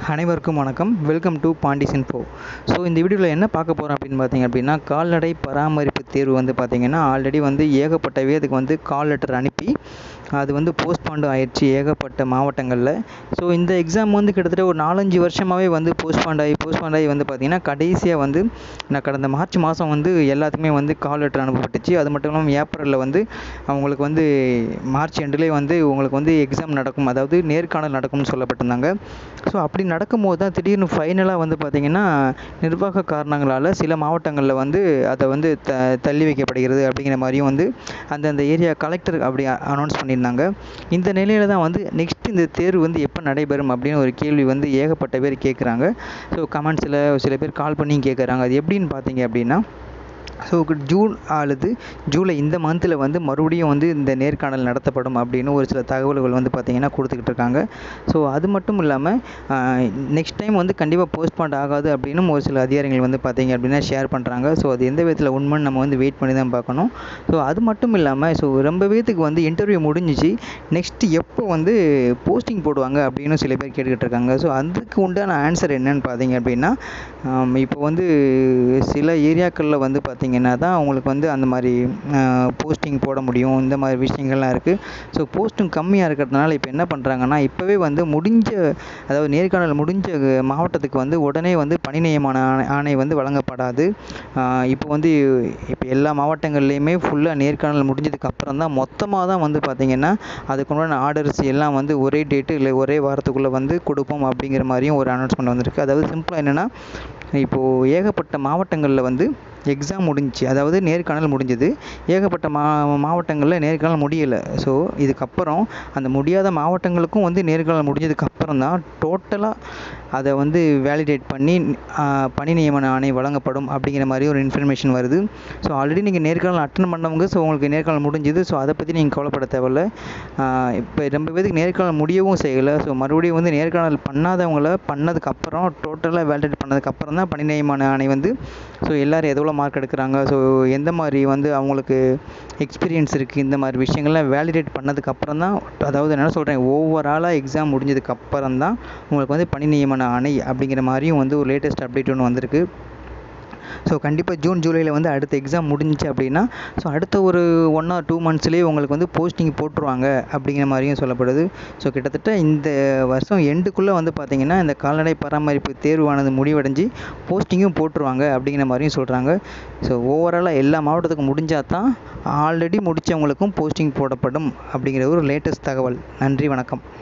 அனைவருக்கும் வணக்கம் welcome to Pandi's info so இந்த வீடியோவில் என்ன பார்க்க போகிறோம் அப்படின்னு பார்த்தீங்க அப்படின்னா கால்நடை பராமரிப்பு தேர்வு வந்து பார்த்தீங்கன்னா ஆல்ரெடி வந்து ஏகப்பட்டவே அதுக்கு வந்து கால் லெட்டர் அனுப்பி அது வந்து போஸ்ட்பாண்டு ஆயிடுச்சு ஏகப்பட்ட மாவட்டங்களில் ஸோ இந்த எக்ஸாம் வந்து கிட்டத்தட்ட ஒரு நாலஞ்சு வருஷமாகவே வந்து போஸ்ட்பாண்ட் ஆகி போஸ்ட்பாண்ட் ஆகி வந்து பார்த்தீங்கன்னா கடைசியாக வந்து நான் கடந்த மார்ச் மாதம் வந்து எல்லாத்துக்குமே வந்து கால் லெட்டர் அனுப்பப்பட்டுச்சு அது மட்டும் இல்லாமல் ஏப்ரலில் வந்து அவங்களுக்கு வந்து மார்ச் எண்டுலேயே வந்து உங்களுக்கு வந்து எக்ஸாம் நடக்கும் அதாவது நேர்காணல் நடக்கும்னு சொல்லப்பட்டிருந்தாங்க ஸோ அப்படி நடக்கும்போது தான் திடீர்னு ஃபைனலாக வந்து பார்த்திங்கன்னா நிர்வாக காரணங்களால் சில மாவட்டங்களில் வந்து அதை வந்து த தள்ளி வைக்கப்படுகிறது அப்படிங்கிற மாதிரியும் வந்து அந்தந்த ஏரியா கலெக்டர் அப்படி அனௌன்ஸ் பண்ணியிருந்தாங்க இந்த நிலையில் தான் வந்து நெக்ஸ்ட் இந்த தேர்வு வந்து எப்போ நடைபெறும் அப்படின்னு ஒரு கேள்வி வந்து ஏகப்பட்ட பேர் கேட்குறாங்க ஸோ கமெண்ட்ஸில் சில பேர் கால் பண்ணியும் கேட்குறாங்க அது எப்படின்னு பார்த்தீங்க அப்படின்னா ஸோ ஜூன் அல்லது ஜூலை இந்த மந்தில் வந்து மறுபடியும் வந்து இந்த நேர்காணல் நடத்தப்படும் அப்படின்னு ஒரு சில தகவல்கள் வந்து பார்த்திங்கன்னா கொடுத்துக்கிட்டு இருக்காங்க ஸோ அது மட்டும் இல்லாமல் நெக்ஸ்ட் டைம் வந்து கண்டிப்பாக போஸ்ட்பாண்ட் ஆகாது அப்படின்னு ஒரு சில அதிகாரிகள் வந்து பார்த்திங்க அப்படின்னா ஷேர் பண்ணுறாங்க ஸோ அது எந்த விதத்தில் உண்மைன்னு நம்ம வந்து வெயிட் பண்ணி தான் பார்க்கணும் ஸோ அது மட்டும் இல்லாமல் ஸோ ரொம்ப பேத்துக்கு வந்து இன்டர்வியூ முடிஞ்சிச்சு நெக்ஸ்ட்டு எப்போ வந்து போஸ்டிங் போடுவாங்க அப்படின்னு சில பேர் கேட்டுக்கிட்டு இருக்காங்க ஸோ அதுக்கு உண்டான ஆன்சர் என்னன்னு பார்த்தீங்க அப்படின்னா இப்போ வந்து சில ஏரியாக்களில் வந்து பார்த்திங்க பார்த்தீங்கன்னா தான் அவங்களுக்கு வந்து அந்த மாதிரி போஸ்டிங் போட முடியும் இந்த மாதிரி விஷயங்கள்லாம் இருக்குது ஸோ போஸ்டிங் கம்மியாக இருக்கிறதுனால இப்போ என்ன பண்ணுறாங்கன்னா இப்போவே வந்து முடிஞ்ச அதாவது நேர்காணல் முடிஞ்ச மாவட்டத்துக்கு வந்து உடனே வந்து பணி நியமன ஆணை ஆணை வந்து வழங்கப்படாது இப்போ வந்து இப்போ எல்லா மாவட்டங்கள்லேயுமே ஃபுல்லாக நேர்காணல் முடிஞ்சதுக்கு அப்புறம் தான் மொத்தமாக தான் வந்து பார்த்திங்கன்னா அதுக்குண்டான ஆர்டர்ஸ் எல்லாம் வந்து ஒரே டேட்டு இல்லை ஒரே வாரத்துக்குள்ளே வந்து கொடுப்போம் அப்படிங்கிற மாதிரியும் ஒரு அனௌன்ஸ்மெண்ட் வந்திருக்கு அதாவது சிம்பிளாக என்னென்னா இப்போது ஏகப்பட்ட மாவட்டங்களில் வந்து எக்ஸாம் முடிஞ்சிச்சு அதாவது நேர்காணல் முடிஞ்சது ஏகப்பட்ட மா மாவட்டங்களில் நேர்காணல் முடியலை ஸோ இதுக்கப்புறம் அந்த முடியாத மாவட்டங்களுக்கும் வந்து நேர்காணல் முடிஞ்சதுக்கப்புறம் தான் டோட்டலாக அதை வந்து வேலிடேட் பண்ணி பணி நியமன ஆணை வழங்கப்படும் அப்படிங்கிற மாதிரி ஒரு இன்ஃபர்மேஷன் வருது ஸோ ஆல்ரெடி நீங்கள் நேர்காணல் அட்டன் பண்ணவங்க ஸோ உங்களுக்கு நேர்காணல் முடிஞ்சுது ஸோ அதை பற்றி நீங்கள் கவலைப்பட தேவையில்ல இப்போ ரொம்ப பேருக்கு நேர்காணல் முடியவும் செய்யலை ஸோ மறுபடியும் வந்து நேர்காணல் பண்ணாதவங்கள பண்ணதுக்கப்புறம் டோட்டலாக வேலிடேட் பண்ணதுக்கப்புறம் தான் பணி நியமன ஆணை வந்து ஸோ எல்லோரும் எவ்வளோ மார்க் எடுக்கிறாங்க ஸோ எந்த மாதிரி வந்து அவங்களுக்கு எக்ஸ்பீரியன்ஸ் இருக்குது இந்த மாதிரி விஷயங்கள்லாம் வேலிடேட் பண்ணதுக்கப்புறம் தான் அதாவது என்ன சொல்கிறேன் ஓவராலாக எக்ஸாம் முடிஞ்சதுக்கப்புறம் தான் உங்களுக்கு வந்து பணி நியமன ஆணை அப்படிங்கிற மாதிரியும் வந்து ஒரு லேட்டஸ்ட் அப்டேட் ஒன்று வந்திருக்கு ஸோ கண்டிப்பாக ஜூன் ஜூலையில் வந்து அடுத்த எக்ஸாம் முடிஞ்சிச்சு அப்படின்னா ஸோ அடுத்த ஒரு ஒன் ஆர் டூ மந்த்ஸ்லேயே உங்களுக்கு வந்து போஸ்டிங் போட்டுருவாங்க அப்படிங்கிற மாதிரியும் சொல்லப்படுது ஸோ கிட்டத்தட்ட இந்த வருஷம் எண்டுக்குள்ளே வந்து பார்த்திங்கன்னா இந்த கால்நடை பராமரிப்பு தேர்வானது முடிவடைஞ்சு போஸ்டிங்கும் போட்டுருவாங்க அப்படிங்கிற மாதிரியும் சொல்கிறாங்க ஸோ ஓவராலாக எல்லா மாவட்டத்துக்கும் முடிஞ்சால் தான் ஆல்ரெடி முடித்தவங்களுக்கும் போஸ்டிங் போடப்படும் அப்படிங்கிற ஒரு லேட்டஸ்ட் தகவல் நன்றி வணக்கம்